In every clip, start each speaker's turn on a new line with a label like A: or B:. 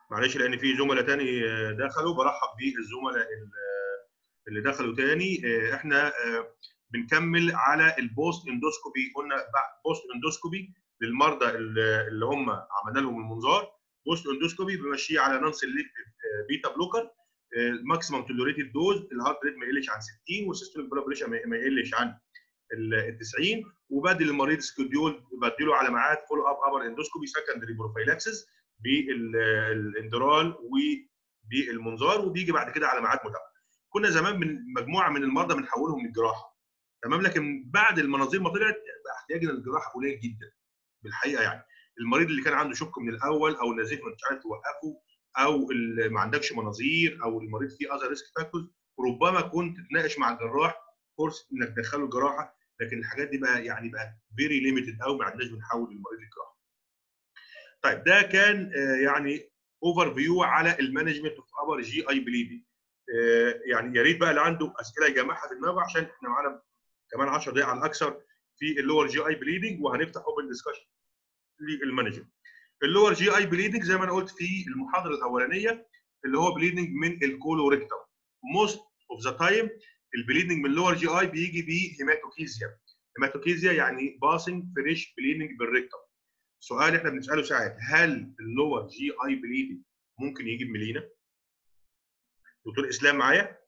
A: معلش لان في زملاء تاني دخلوا برحب بالزملاء اللي دخلوا تاني احنا بنكمل على البوست اندوسكوبي قلنا بوست اندوسكوبي للمرضى اللي هم عملنا لهم المنظار بوست اندوسكوبي بمشيه على نون سيلكتيف بيتا بلوكر الماكسيمم توليريتد دوز الهارت ريت ما يقلش عن 60 والسيستوليك بلاد بريشر ما يقلش عن ال 90 وبدي المريض سكيدول بديله على ميعاد فولو اب ابر اندوسكوبي سكندري بروفايلاكسس بالاندرال وبالمنظار وبيجي بعد كده على ميعاد متابعه. كنا زمان من مجموعه من المرضى بنحولهم للجراحه تمام لكن بعد المناظير ما طلعت بقى احتياجنا للجراحه قليل جدا بالحقيقه يعني المريض اللي كان عنده شك من الاول او النزيف مش عارف توقفه او اللي ما عندكش مناظير او المريض فيه اذر ريسك فاكتورز ربما كنت تتناقش مع الجراح فرصه انك تدخله الجراحه لكن الحاجات دي بقى يعني بقى فيري ليميتد قوي ما عندناش بنحول المريض للجراحه. طيب ده كان يعني اوفر فيو على المانجمنت اوف ابر جي اي بليدنج يعني يا ريت بقى اللي عنده اسئله يجمعها في دماغه عشان احنا معانا كمان 10 دقائق على الاكثر في اللور جي اي بليدنج وهنفتح اوبن ديسكشن للمانجمنت. اللور جي اي بليدنج زي ما انا قلت في المحاضره الاولانيه اللي هو بليدنج من الكولوريكتم موست اوف ذا تايم البليدنج من اللور جي اي بيجي بهيماتوكيزيا هيماتوكيزيا يعني باسنج فريش بليدنج بالريكتم سؤال احنا بنساله ساعات هل اللور جي اي بليدنج ممكن يجي بملينا دكتور اسلام معايا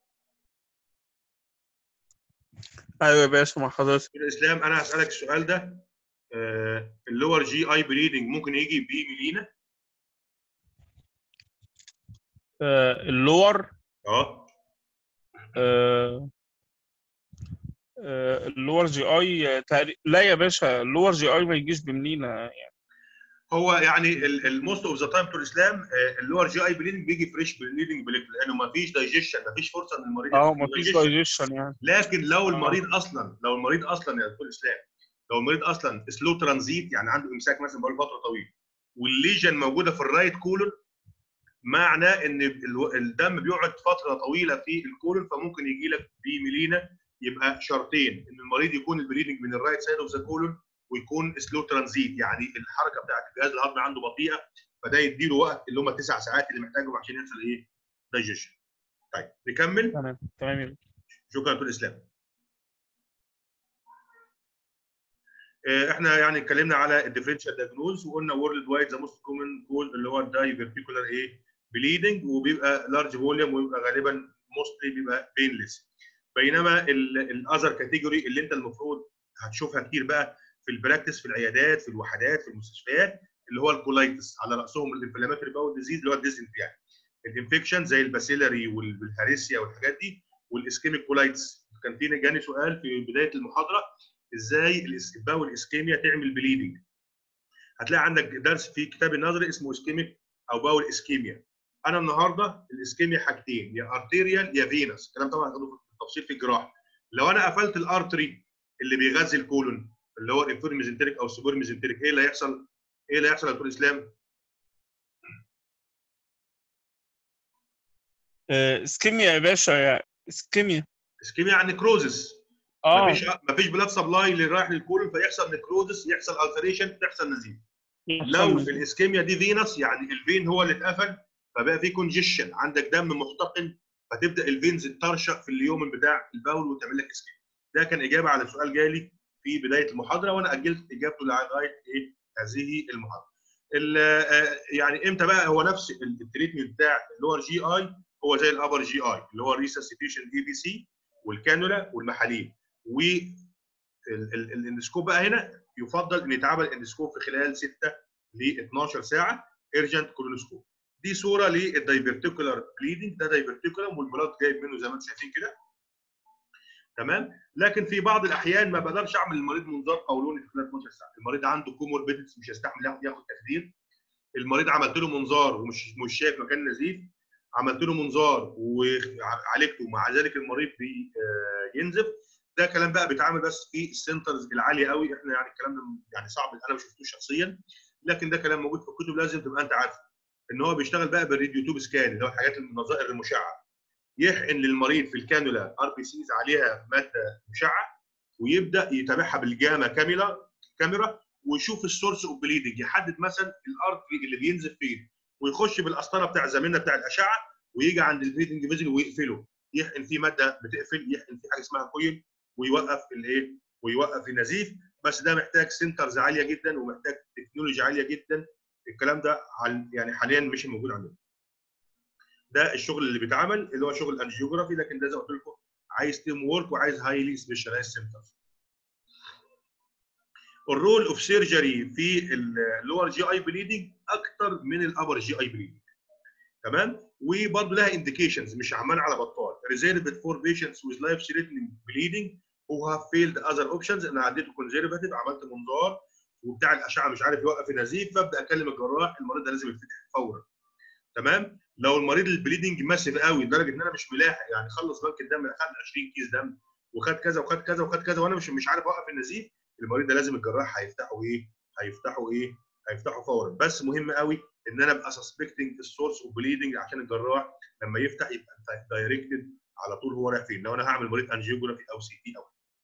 B: ايوه يا باشا مع حضرتك
A: دكتور اسلام انا هسالك السؤال ده آه اللور جي اي بليدنج ممكن يجي بملينا
B: آه اللور
A: اه
B: آه آه اللور جي اي تقريبا لا يا باشا اللور جي اي ما يجيش بملينا يعني
A: هو يعني الموست اوف ذا تايم دكتور اسلام اللور جي اي بليدنج بيجي فريش بليدنج لانه ما فيش دايجيشن ما فيش فرصه ان المريض
B: اه ما فيش دايجيشن يعني
A: لكن لو المريض اصلا لو المريض اصلا يا دكتور اسلام لو المريض اصلا سلو ترانزيت يعني عنده امساك مثلا بقاله فتره طويله والليجن موجوده في الرايت كولون معناه ان الدم بيقعد فتره طويله في الكولون فممكن يجي لك بميلينا يبقى شرطين ان المريض يكون البليدنج من الرايت سايد اوف ذا كولون ويكون سلو ترانزيت يعني الحركه بتاعت الجهاز الهضمي عنده بطيئه فده يديله وقت اللي هم التسع ساعات اللي محتاجهم عشان يحصل ايه؟ دايجيشن. طيب نكمل
B: تمام تمام
A: شكرا دكتور اسلام. احنا يعني اتكلمنا على الديفرنشال دايجنوز وقلنا وورلد وايد ذا موست كومن كوز اللي هو الدايفرتيكولار ايه بليدنج وبيبقى لارج فوليوم ويبقى غالبا موستلي بيبقى بينلس بينما الاذر كاتيجوري اللي انت المفروض هتشوفها كتير بقى في البراكتس في العيادات في الوحدات في المستشفيات اللي هو الكولايتس على راسهم الانفلاماتوري باول ديزيز اللي هو الديزنت يعني الانفكشن زي الباسيلاري والهاريسيا والحاجات دي والاسكيميك كولايتس كان في جاني سؤال في بدايه المحاضره ازاي الباول اسكيميا تعمل بليدنج هتلاقي عندك درس في كتاب النظري اسمه اسكيميك او باول اسكيميا انا النهارده الاسكيميا حاجتين يا ارتيريال يا فينس الكلام طبعا هتاخده في التفصيل في الجراحه لو انا قفلت الارتري اللي بيغذي الكولون اللي هو الانفير ميزنتريك او السوبر ميزنتريك ايه اللي هيحصل؟ ايه اللي هيحصل يا دكتور اسلام؟
B: اسكيميا يا باشا يا اسكيميا
A: اسكيميا يعني نكروزس
B: اه
A: مفيش مفيش بلاد سبلاي اللي رايح للكولون فيحصل نكروزس يحصل التريشن تحصل نزيف لو الاسكيميا دي فينس يعني الفين هو اللي اتقفل فبقى في كونجيشن عندك دم محتقن فتبدا الفينز ترشق في اليوم بتاع البول وتعمل لك اسكيميا ده كان اجابه على سؤال جالي في بدايه المحاضره وانا اجلت اجابته لغايه ايه هذه المحاضره. يعني امتى بقى هو نفس التريتمنت بتاع اللور جي اي هو زي الابر جي اي اللي هو الريسسيتيشن اي بي سي والكانولا والمحاليل والاندسكوب بقى هنا يفضل ان يتعمل اندسكوب في خلال 6 ل 12 ساعه ايرجنت كولونوسكوب دي صوره للدايفرتيكولار بليدنج ده دايفرتيكولم والبلاد جايب منه زي ما انتم شايفين كده تمام لكن في بعض الاحيان ما بقدرش اعمل للمريض منظار قولوني في خلال 12 ساعه المريض عنده كوموربيدز مش هيستحمل ياخد ياخد تخدير المريض عملت له منظار ومش مش شايف مكان نزيف عملت له منظار وعالجته ومع ذلك المريض بينزف ده كلام بقى بيتعامل بس في السنترز العاليه قوي احنا يعني الكلام ده يعني صعب انا ما شفتوش شخصيا لكن ده كلام موجود في الكتب لازم تبقى انت عارفه ان هو بيشتغل بقى بالراديو تيوب سكان اللي هو الحاجات النظائر المشعه يحقن للمريض في الكانولا ار بي سيز عليها ماده مشعه ويبدا يتابعها بالجاما كاميرا كاميرا ويشوف السورس اوف بليدنج يحدد مثلا الارتري اللي بينزف فين ويخش بالقسطره بتاع زميلنا بتاع الاشعه ويجي عند البريدنج فيزل ويقفله يحقن فيه ماده بتقفل يحقن فيه حاجه اسمها كويل ويوقف الايه ويوقف النزيف بس ده محتاج سنترز عاليه جدا ومحتاج تكنولوجيا عاليه جدا الكلام ده يعني حاليا مش موجود عندنا ده الشغل اللي بيتعمل اللي هو شغل الانجيوجرافي لكن ده زي ما قلت لكم عايز تيم وورك وعايز هايلي سبيشاليز سنترز الرول اوف سيرجري في اللور جي اي بليدنج اكتر من الابر جي اي بليدنج تمام وبرضه لها انديكيشنز مش عمال على بطال ريزيرفد فور بيشنتس ويز لايف ثريتنينج بليدنج هو هاف فيلد اذر اوبشنز انا عديته كونزرفاتيف عملت منظار وبتاع الاشعه مش عارف يوقف النزيف فابدا اكلم الجراح المريض ده لازم يتفتح فورا تمام لو المريض البليدنج ماسف قوي لدرجه ان انا مش ملاحق يعني خلص بنك الدم خد 20 كيس دم وخد كذا وخد كذا وخد كذا وانا مش مش عارف اوقف النزيف المريض ده لازم الجراح هيفتحه ايه؟ هيفتحه ايه؟ هيفتحه فورا بس مهم قوي ان انا ابقى سسبكتنج السورس اوف بليدنج عشان الجراح لما يفتح يبقى دايركتد على طول هو رايح فين لو انا هعمل مريض انجيوجرافي او سي تي او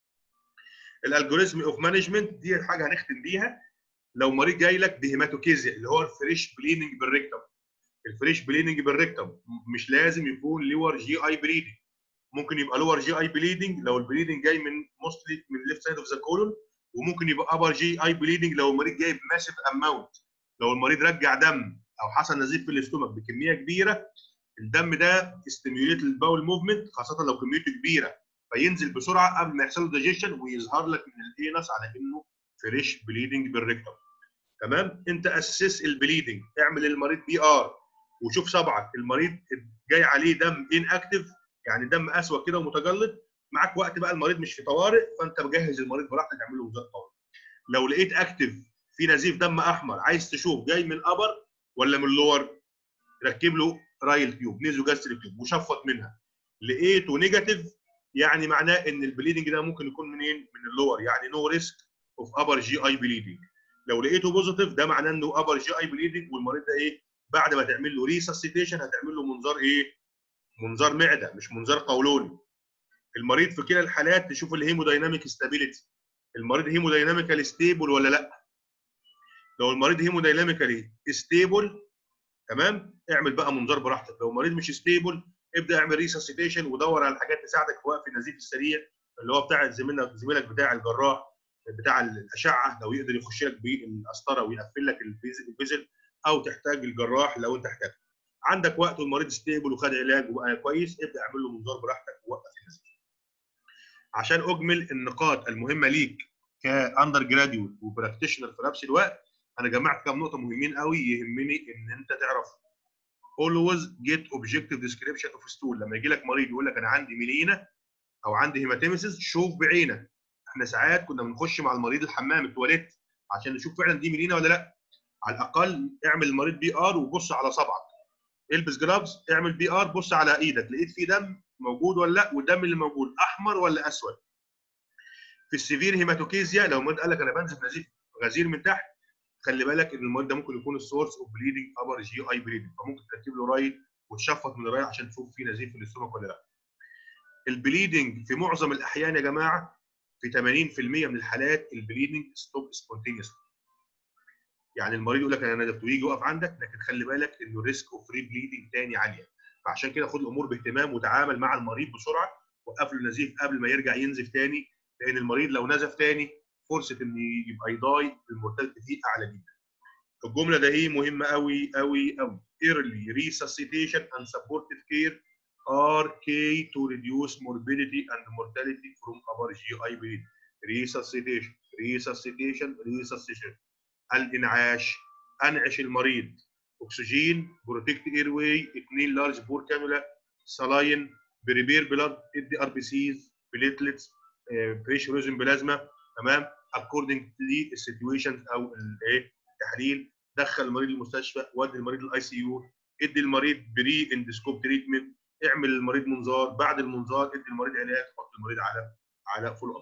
A: الالجوريزم اوف مانجمنت دي حاجه هنختم بيها لو مريض جاي لك بهيماتوكيزيا اللي هو الفريش بليدنج بالريكتم الفريش بليدنج بالريكتم مش لازم يكون لور جي اي بليدنج ممكن يبقى لور جي اي بليدنج لو البليدنج جاي من موستلي من ليفت سايد اوف ذا كولون وممكن يبقى ابر جي اي بليدنج لو المريض جاي بماسيف اماونت لو المريض رجع دم او حصل نزيف في الاستومك بكميه كبيره الدم ده استيميوليت الباول موفمنت خاصه لو كميته كبيره فينزل بسرعه قبل ما يحصل له دايجيشن ويظهر لك من الانس على انه فريش بليدنج بالريكتم تمام انت اسس البليدنج اعمل للمريض بي ار وشوف صبعك المريض جاي عليه دم ان اكتف يعني دم اسود كده ومتجلط معاك وقت بقى المريض مش في طوارئ فانت مجهز المريض براحتك اعمل له وزاره طوارئ لو لقيت اكتف في نزيف دم احمر عايز تشوف جاي من ابر ولا من لور ركب له رايل تيوب نيزو جاستريك تيوب وشفط منها لقيته نيجاتيف يعني معناه ان البليدنج ده ممكن يكون منين من اللور يعني نو ريسك اوف ابر جي اي بليدنج لو لقيته بوزيتيف ده معناه انه ابر جي اي بليدنج والمريض ده ايه بعد ما تعمل له ريسسيتيشن هتعمل له منظار ايه منظار معده مش منظار قولوني المريض في كلا الحالات تشوف الهيمودايناميك ستابيليتي المريض هيمودايناميكال ستيبل ولا لا لو المريض هيمودايناميكالي ستيبل تمام اعمل بقى منظار براحتك لو المريض مش ستيبل ابدا اعمل ريسسيتيشن ودور على حاجات تساعدك في وقف النزيف السريع اللي هو بتاع زميلك زميلك بتاع الجراح بتاع الاشعه لو يقدر يخش لك بالقسطره ويقفل لك الفيزل او تحتاج الجراح لو انت احتاج عندك وقت والمريض ستيبل وخد علاج وبقى كويس ابدا اعمل له منظار براحتك ووقف النزيف عشان اجمل النقاط المهمه ليك كاندر جراديوت وبراكتيشنر في نفس الوقت انا جمعت كام نقطه مهمين قوي يهمني ان انت تعرف always get objective description of stool لما يجي لك مريض يقول لك انا عندي ميلينا او عندي هيماتيمسيس شوف بعينك احنا ساعات كنا بنخش مع المريض الحمام التواليت عشان نشوف فعلا دي ميلينا ولا لا على الاقل اعمل المريض بي ار وبص على صبعك البس جرافز اعمل بي ار بص على ايدك لقيت في دم موجود ولا لا والدم اللي موجود احمر ولا اسود في السيفير هيماتوكيزيا لو المريض قال لك انا بنزف نزيف غزير من تحت خلي بالك ان المريض ده ممكن يكون السورس اوف بليدنج ابر جي اي بليدنج فممكن تركب له رايل وتشفط من الرايل عشان تشوف في نزيف في الاستومك ولا لا البليدنج في معظم الاحيان يا جماعه في 80% من الحالات البليدنج ستوب سبونتينيوسلي يعني المريض يقول لك انا نزفت ويجي يقف عندك لكن خلي بالك انه ريسك اوف ري بليدنج تاني عاليه فعشان كده خد الامور باهتمام وتعامل مع المريض بسرعه وقف له النزيف قبل ما يرجع ينزف تاني لان المريض لو نزف تاني فرصه ان يبقى يضاي المورتاليتي فيه اعلى جدا. الجمله ده هي مهمه قوي قوي قوي. early resuscitation and supportive care are key to reduce morbidity and mortality from upper GI bleeding. resuscitation resuscitation resuscitation الانعاش انعش المريض اكسجين بروتكت اير واي اثنين لارج بور كانولا سلاين بريبير بلاد ادي ار بي سيز بليتلتس فريش روزن بلازما تمام اكوردنج للسيتويشن او الايه التحليل دخل المريض المستشفى ودي المريض الاي سي يو ادي المريض بري اندسكوب تريتمنت اعمل للمريض منظار بعد المنظار ادي المريض علاج حط المريض على على فول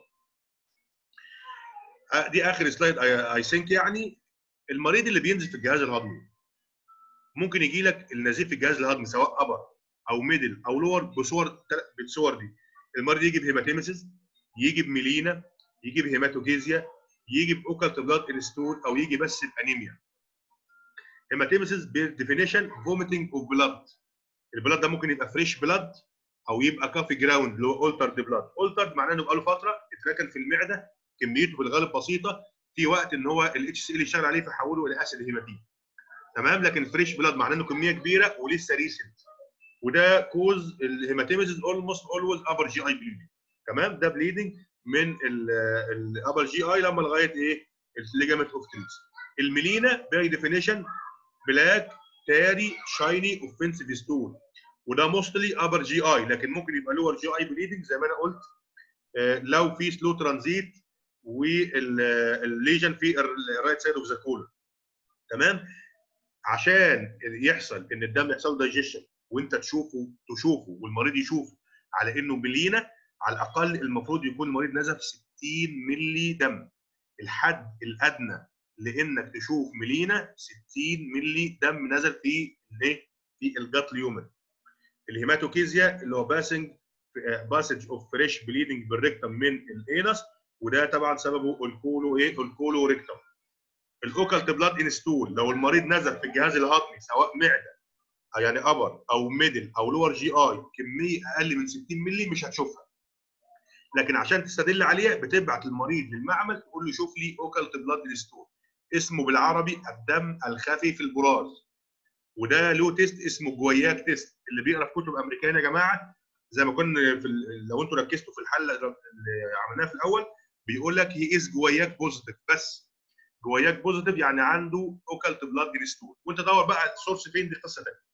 A: اب دي اخر سلايد اي ثينك يعني المريض اللي بينزل في الجهاز الهضمي ممكن يجي لك النزيف في الجهاز الهضمي سواء ابر او ميدل او لور بصور بالصور دي المريض يجي بهيماتيمسيس يجي بميلينا يجي بهيماتوجيزيا يجي باوكالت بلاد انستول او يجي بس بانيميا هيماتيمسيس بالديفينيشن فوميتنج اوف بلاد البلاد ده ممكن يبقى فريش بلاد او يبقى كافي جراوند اللي هو اولترد بلاد اولترد معناه انه بقى له فتره اتركن في المعده كميته في الغالب بسيطه في وقت ان هو الاتش سي ال يشتغل عليه فيحوله الى اسيد هيماتين تمام لكن فريش بلاد معناه انه كميه كبيره ولسه ريسنت وده كوز الهيماتيمسيس اولموست اولويز ابر جي اي بليدنج تمام ده بليدنج من الابر جي اي لما لغايه ايه الليجامنت اوف تريس الميلينا باي ديفينيشن بلاك تاري شايني اوفنسيف ستون وده موستلي ابر جي اي لكن ممكن يبقى لور جي اي بليدنج زي ما انا قلت آه، لو في سلو ترانزيت والليجن في الرايت سايد اوف ذا كولر تمام عشان يحصل ان الدم يحصل دايجيشن وانت تشوفه تشوفه والمريض يشوفه على انه ملينا على الاقل المفروض يكون المريض نزف 60 ملي دم الحد الادنى لانك تشوف ملينا 60 ملي دم نزل في الايه في الجات اليومن الهيماتوكيزيا اللي هو باسنج باسج اوف فريش بليدنج بالريكتم من الانس وده طبعا سببه الكولو ايه الكولو ريكتم الاوكالت بلاد انستول لو المريض نزل في الجهاز الهضمي سواء معده أو يعني ابر او ميدل او لور جي اي كميه اقل من 60 مللي مش هتشوفها لكن عشان تستدل عليها بتبعت المريض للمعمل تقول له شوف لي اوكالت بلاد انستول اسمه بالعربي الدم الخفي في البراز وده له تيست اسمه جوياك تيست اللي بيقرا في كتب امريكيه يا جماعه زي ما كنا في ال- لو انتوا ركزتوا في الحلقه اللي عملناها في الاول بيقول لك هي از جوياك بوزيتيف بس جوياك بوزيتيف يعني عنده اوكالت بلاد جريستول وانت دور بقى السورس فين دي قصه تانيه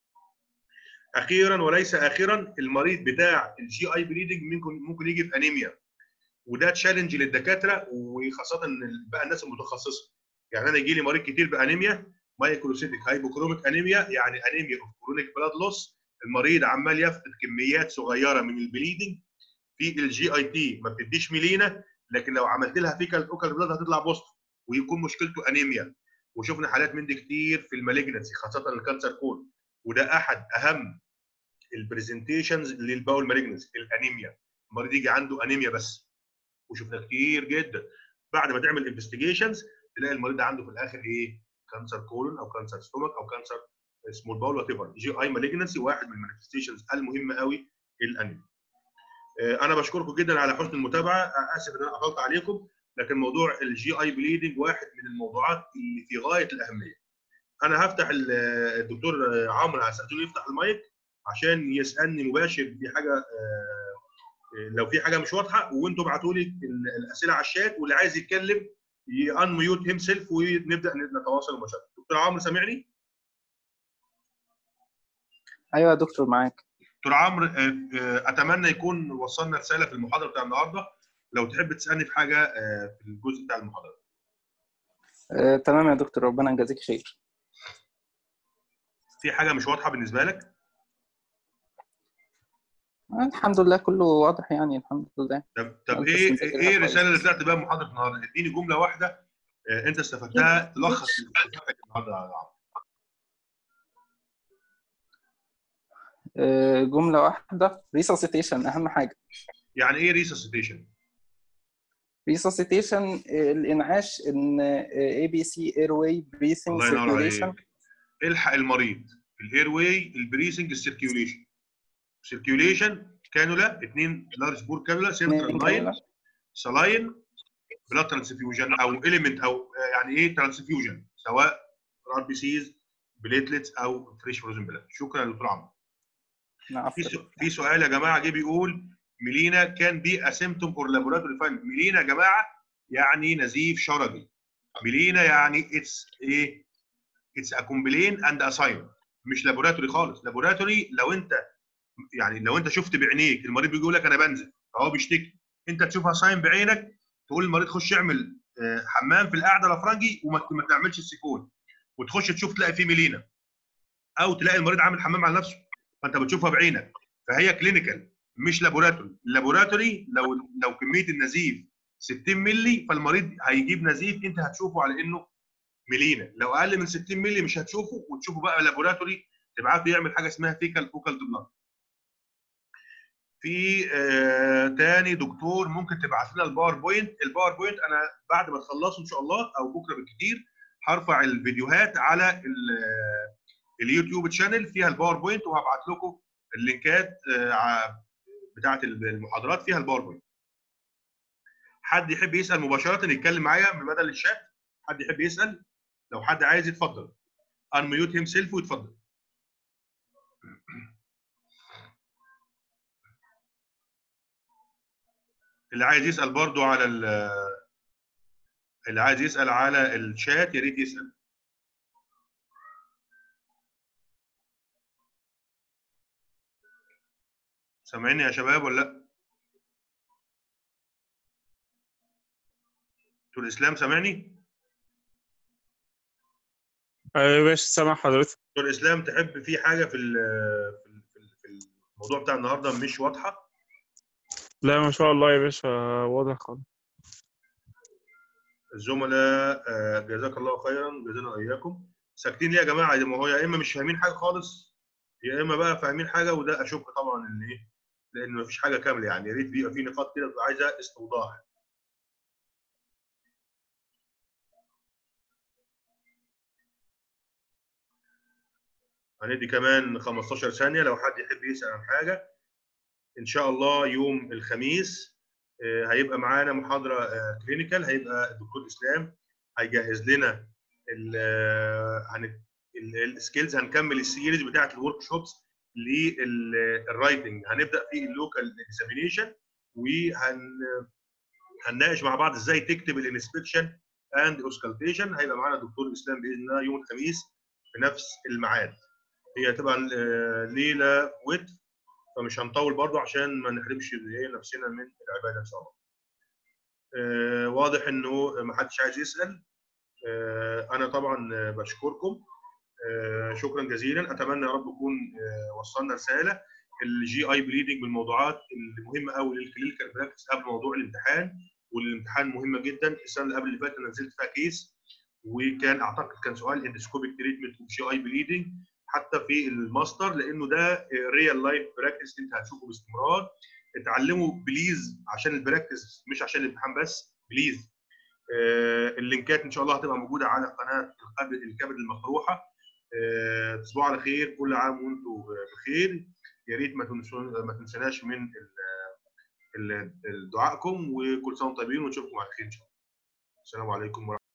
A: اخيرا وليس اخرا المريض بتاع الجي اي بليدنج ممكن ممكن يجي في انيميا وده تشالنج للدكاتره وخاصه إن بقى الناس المتخصصه يعني انا يجي لي مريض كتير بانيميا مايكروسيتيك هايبوكروميك انيميا يعني انيميا اوف كرونيك بلاد لوس المريض عمال يفقد كميات صغيره من البليدنج في الجي اي تي ما بتديش ميلينا لكن لو عملت لها فيكال اوكال بلاد هتطلع بوست ويكون مشكلته انيميا وشفنا حالات من دي كتير في المالجنسي خاصه الكانسر كول وده احد اهم البرزنتيشنز للباول مالجنسي الانيميا المريض يجي عنده انيميا بس وشفنا كتير جدا بعد ما تعمل انفستيجيشنز تلاقي المريض ده عنده في الاخر ايه كانسر كولون او كانسر ستومك او كانسر سمول باول وات ايفر جي اي مالجنسي واحد من المانيفستيشنز المهمه قوي الانيميا آه، انا بشكركم جدا على حسن المتابعه آه، اسف ان انا قطعت عليكم لكن موضوع الجي اي بليدنج واحد من الموضوعات اللي في غايه الاهميه انا هفتح ال- الدكتور عمرو هسأله يفتح المايك عشان يسالني مباشر في حاجه آه، لو في حاجه مش واضحه وانتوا ابعتوا لي ال- الاسئله على الشات واللي عايز يتكلم يانميوت هيم سيلف ونبدا نتواصل مباشره دكتور عمرو سامعني
C: ايوه يا دكتور معاك
A: دكتور عمرو آه، آه، اتمنى يكون وصلنا رساله في المحاضره بتاع النهارده لو تحب تسالني في حاجه آه، في الجزء بتاع المحاضره
C: آه، تمام يا دكتور ربنا يجازيك خير
A: في حاجه مش واضحه بالنسبه لك
C: آه، الحمد لله كله واضح يعني الحمد لله
A: طب طب
C: أنت
A: ايه
C: مذاكرها
A: ايه
C: كويس.
A: الرساله اللي طلعت بيها من محاضره النهارده اديني جمله واحده آه، انت استفدتها تلخص اللي فاتك النهارده يا عمرو
C: آه، جملة واحدة ريسوسيتيشن أهم حاجة
A: يعني ايه ريسوسيتيشن
C: ريسوسيتيشن الإنعاش إن اي بي سي اير واي بريثنج
A: الله ينور
C: سيركيوليشن
A: عليك الحق المريض الاير واي البريسنج السيركيوليشن سيركيوليشن كانولا اثنين لارج بور كانولا سنترال لاين سلاين بلاد ترانسفيوجن او اليمنت او آه، يعني ايه ترانسفيوجن سواء ار بي سيز بليتلتس او فريش فروزن بلاد شكرا يا دكتور عمرو في سو- في سؤال يا جماعه جه بيقول ميلينا كان بي اسيمتوم اور لابوراتوري فاين ميلينا يا جماعه يعني نزيف شرجي ميلينا يعني اتس ايه اتس ا كومبلين اند اساين مش لابوراتوري خالص لابوراتوري لو انت يعني لو انت شفت بعينيك المريض بيقول لك انا بنزل فهو بيشتكي انت تشوفها ساين بعينك تقول للمريض خش اعمل آه، حمام في القعده الافرنجي وما ما تعملش السيكون وتخش تشوف تلاقي فيه ميلينا او تلاقي المريض عامل حمام على نفسه فانت بتشوفها بعينك فهي كلينيكال مش لابوراتوري اللابوراتوري لو لو كميه النزيف 60 مللي فالمريض هيجيب نزيف انت هتشوفه على انه ملينا لو اقل من 60 مللي مش هتشوفه وتشوفه بقى لابوراتوري تبعته يعمل حاجه اسمها فيكال اوكال بلاد في آه تاني دكتور ممكن تبعت لنا الباوربوينت الباوربوينت انا بعد ما تخلصوا ان شاء الله او بكره بالكتير هرفع الفيديوهات على ال- اليوتيوب تشانل فيها الباوربوينت وهبعت لكم اللينكات آه، ع- بتاعه المحاضرات فيها الباوربوينت حد يحب يسال مباشره يتكلم معايا من بدل الشات حد يحب يسال لو حد عايز يتفضل انميوت هيم سيلف ويتفضل اللي عايز يسال برضو على ال- اللي عايز يسال على الشات يا ريت يسال سامعيني يا شباب ولا لا دكتور اسلام سامعني
B: ايوه يا باشا سامع حضرتك
A: دكتور اسلام تحب في حاجه في ال في ال- في ال- في الموضوع بتاع النهارده مش واضحه
B: لا ما شاء الله يا باشا واضح خالص
A: الزملاء آه، جزاك الله خيرا جزانا واياكم ساكتين ليه يا جماعه ما هو يا اما مش فاهمين حاجه خالص يا اما بقى فاهمين حاجه وده اشك طبعا ان ايه لان مفيش حاجه كامله يعني يا ريت بيبقى في نقاط كده بتبقى عايزه استوضاح هندي كمان 15 ثانيه لو حد يحب يسال عن حاجه ان شاء الله يوم الخميس آه، هيبقى معانا محاضره كلينيكال هيبقى الدكتور اسلام هيجهز لنا ال- آه، هن- ال- السكيلز هنكمل السيريز بتاعه الورك شوبس للرايتنج هنبدا في اللوكال اكزامينيشن وهن هنناقش مع بعض ازاي تكتب الانسبكشن اند اوسكالتيشن هيبقى معانا الدكتور اسلام باذن الله يوم الخميس في نفس الميعاد هي هتبقى آه، ليله وتر فمش هنطول برضه عشان ما نحرمش إيه نفسنا من العباده ان شاء الله. آه، واضح انه ما حدش عايز يسال آه، انا طبعا آه، بشكركم آه، شكرا جزيلا اتمنى يا رب نكون آه، وصلنا رساله الجي اي بليدنج من الموضوعات المهمه قوي للكلينيكال براكتس قبل موضوع الامتحان والامتحان مهمه جدا السنه اللي قبل اللي فاتت انا نزلت فيها كيس وكان اعتقد كان سؤال اندسكوبيك تريتمنت وجي اي بليدنج حتى في الماستر لانه ده ريال لايف براكتس انت هتشوفه باستمرار اتعلموا بليز عشان البراكتس مش عشان الامتحان بس بليز آه، اللينكات ان شاء الله هتبقى موجوده على قناه الكبد الكبد المطروحه آه، تصبحوا على خير كل عام وانتم بخير يا ريت ما تنسون ما تنسوناش من ال- ال- ال- دعائكم وكل سنه وانتم طيبين ونشوفكم على خير ان شاء الله السلام عليكم ورحمه